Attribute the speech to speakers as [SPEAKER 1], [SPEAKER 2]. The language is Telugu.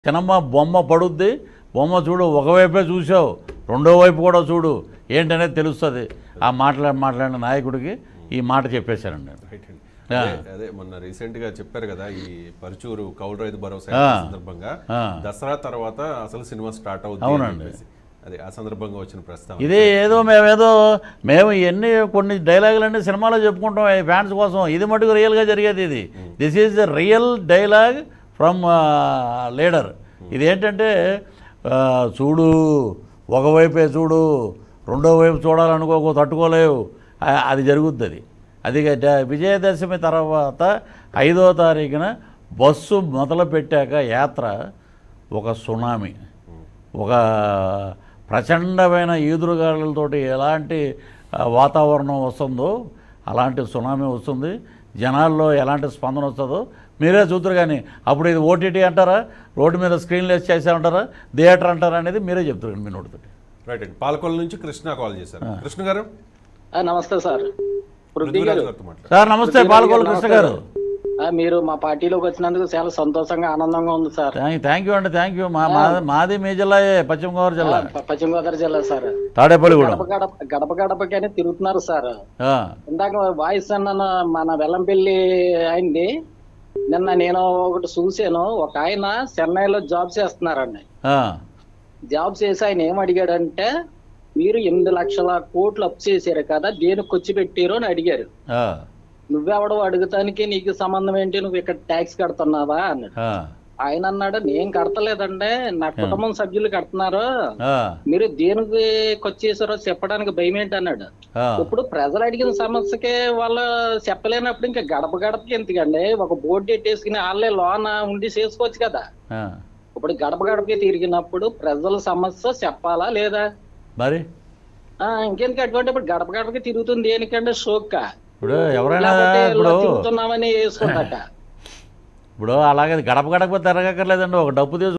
[SPEAKER 1] చిన్నమ్మ బొమ్మ పడుద్ది బొమ్మ చూడు ఒకవైపే చూసావు రెండో వైపు కూడా చూడు ఏంటనేది తెలుస్తుంది ఆ మాట్లాడి మాట్లాడిన నాయకుడికి ఈ మాట చెప్పేశారండి
[SPEAKER 2] రైట్ అండి
[SPEAKER 1] ఆ.
[SPEAKER 2] అదే- అదే మొన్న రీసెంట్ గా చెప్పారు కదా ఈ పరుచూరు కౌలు రైతు భరోసా
[SPEAKER 1] ఆ.
[SPEAKER 2] సందర్భంగా
[SPEAKER 1] ఆ.
[SPEAKER 2] దసరా తర్వాత అసలు సినిమా స్టార్ట్ అవుతుంది
[SPEAKER 1] అవునండి.
[SPEAKER 2] అని చెప్పేసి. అదే ఆ సందర్భంగా వచ్చిన ప్రస్తావన
[SPEAKER 1] ఇది ఏదో మేమేదో మేము ఎన్ని కొన్ని డైలాగులన్నీ సినిమాలో చెప్పుకుంటాం ఈ ఫ్యాన్స్ కోసం ఇది మటుకు రియల్గా జరిగేది ఇది this is the real dialogue from leader ఇది ఏంటంటే ఆ, చూడు ఒకవైపే చూడు రెండో వైపు చూడాలనుకోకు తట్టుకోలేవు ఆ, అది జరుగుద్ది అది అది డ- విజయదశమి తర్వాత ఐదో తారీఖున బస్సు మొదలు పెట్టాక యాత్ర ఒక సునామీ ఒక ప్రచండమైన ఈదురుగాలులతోటి ఎలాంటి ఆ, వాతావరణం వస్తుందో అలాంటి సునామీ వస్తుంది జనాల్లో ఎలాంటి స్పందన వస్తుందో మీరే చూద్దరు కానీ అప్పుడు ఇది ఓటీటీ అంటారా రోడ్డు మీద స్క్రీన్లు వేసి చేసామంటారా థియేటర్ అంటారా అనేది మీరే చెప్తారు మీ నోటితో
[SPEAKER 2] రైట్ అండి పాలకొల నుంచి కృష్ణ కాల్ చేశారు కృష్ణ గారు
[SPEAKER 3] ఆ, నమస్తే సార్ పృథ్వీ
[SPEAKER 2] పృథ్వీరాజ్
[SPEAKER 3] గారు
[SPEAKER 2] గారితో మాట్లాడు
[SPEAKER 1] సార్ నమస్తే పాలకోలు కృష్ణ గారు
[SPEAKER 3] ఆ, మీరు మా పార్టీలోకి వచ్చినందుకు చాలా సంతోషంగా ఆనందంగా ఉంది సార్
[SPEAKER 1] థ్యాంక్ థ్యాంక్ యూ అండి థ్యాంక్ యూ మా మాది- మాది మీ జిల్లాయే పశ్చిమ గోదావరి జిల్లా
[SPEAKER 3] ప- పశ్చిమ గోదావరి జిల్లా సార్
[SPEAKER 1] తాడేపల్లిగూడెం
[SPEAKER 3] గడప గడప గడప గడపకనే తిరుగుతున్నారు సార్
[SPEAKER 1] ఆ,
[SPEAKER 3] ఇందాక వాయిస్ అన్న మన వెల్లంపల్లి అయింది నిన్న నేను ఒకటి చూశాను ఒక ఆయన చెన్నైలో జాబ్ చేస్తున్నారండి
[SPEAKER 1] ఆ,
[SPEAKER 3] జాబ్ చేసి ఆయన ఏం అడిగాడంటే మీరు ఎనిమిది లక్షల కోట్లు అప్పు చేశారు కదా దేనికి వచ్చి పెట్టారు అని అడిగారు
[SPEAKER 1] ఆ,
[SPEAKER 3] నువ్వెవడో అడుగుతానికి నీకు సంబంధం ఏంటి నువ్వు ఇక్కడ ట్యాక్స్ కడుతున్నావా అన్నాడు
[SPEAKER 1] ఆ,
[SPEAKER 3] ఆయన అన్నాడు నేను కడతలేదండి నా కుటుంబం సభ్యులు కడుతున్నారు
[SPEAKER 1] ఆ,
[SPEAKER 3] మీరు దేనికి వచ్చేసారో చెప్పడానికి భయం ఏంటి అన్నాడు
[SPEAKER 1] ఆ,
[SPEAKER 3] ఇప్పుడు ప్రజలు అడిగిన సమస్యకే వాళ్ళు చెప్పలేనప్పుడు ఇంకా గడప గడపకి ఎందుకండి ఒక బోర్డు పెట్టేసుకుని వాళ్ళే లోన ఉండి చేసుకోవచ్చు కదా
[SPEAKER 1] ఆ.
[SPEAKER 3] ఇప్పుడు గడప గడపకి తిరిగినప్పుడు ప్రజల సమస్య చెప్పాలా లేదా
[SPEAKER 1] మరి
[SPEAKER 3] ఆ ఇంకెందుకు అటువంటి ఇప్పుడు గడప గడపకి తిరుగుతుంది దేనికంటే షోక్క
[SPEAKER 1] ఇప్పుడు ఎవరైనా
[SPEAKER 3] లేకపోతే ఇలా
[SPEAKER 1] ఇప్పుడు
[SPEAKER 3] తిరుగుతున్నామని వేసుకుంటాక
[SPEAKER 1] ఇప్పుడు అలాగే గడప గడప తిరగక్కర్లేదండి ఒక డబ్బు తీసు